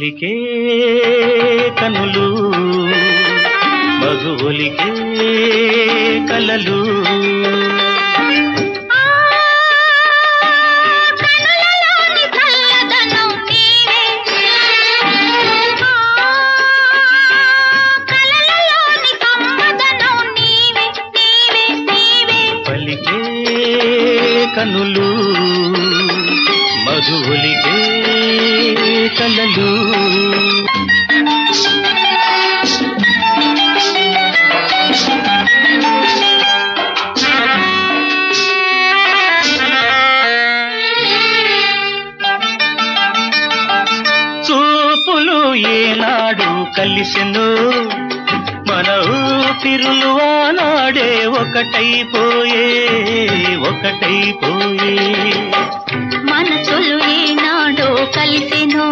ఒలికే కనులు మధువులికే కలలు ఆ కనులలోని చల్లదనం నీవే ఆ కలలలోని కమ్మదనం నీవే నీవే నీవే పలికే కనులు మధువులికే కలలు చూపులు ఏనాడు కలిసెను మన ఊపిరులు ఆనాడే ఒకటైపోయే ఒకటైపోయే మనసులు ఏనాడో కలిసెను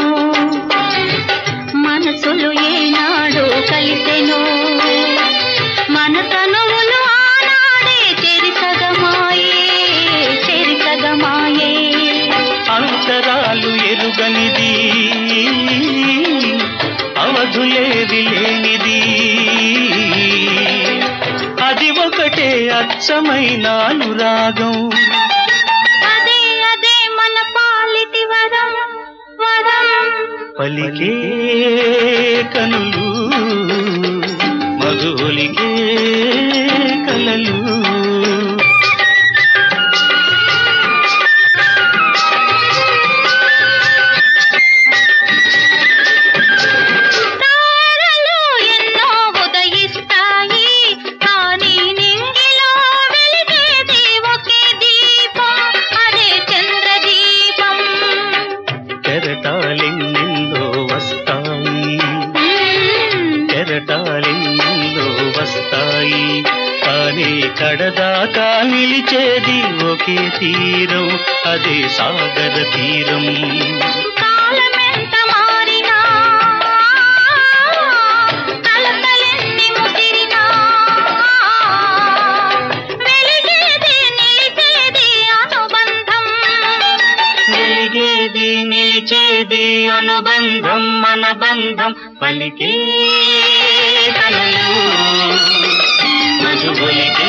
మనసులు ఏనాడో కలిసెను మన తనువులు ఆనాడే చెరిసగమాయే చెరిసగమాయే అంతరాలు ఎరుగనిది అవధులేవి లేనిది అది ఒకటే అచ్చమైన అనురాగం అదే అదే మన పాలిటి వరం వరం పలికే కనులు మధులికే కలలు తారలు ఎన్నో ఉదయిస్తాయి కానీ నింగిలో వెలిగేది ఒకే దీపం అదే చంద్రదీపం కెరటాలెన్నెన్నో వస్తాయి కెరటాలెన్నెన్నో వస్తాయి కానీ కడదాకా నిలిచేది ఒకే తీరం అదే సాగర తీరం కాలమెంత మారినా కలతలెన్ని ముదిరినా వెలిగేది నిలిచేది అనుబంధం వెలిగేది నిలిచేది అనుబంధం మన బంధం పలికే కలలు మధుబలికే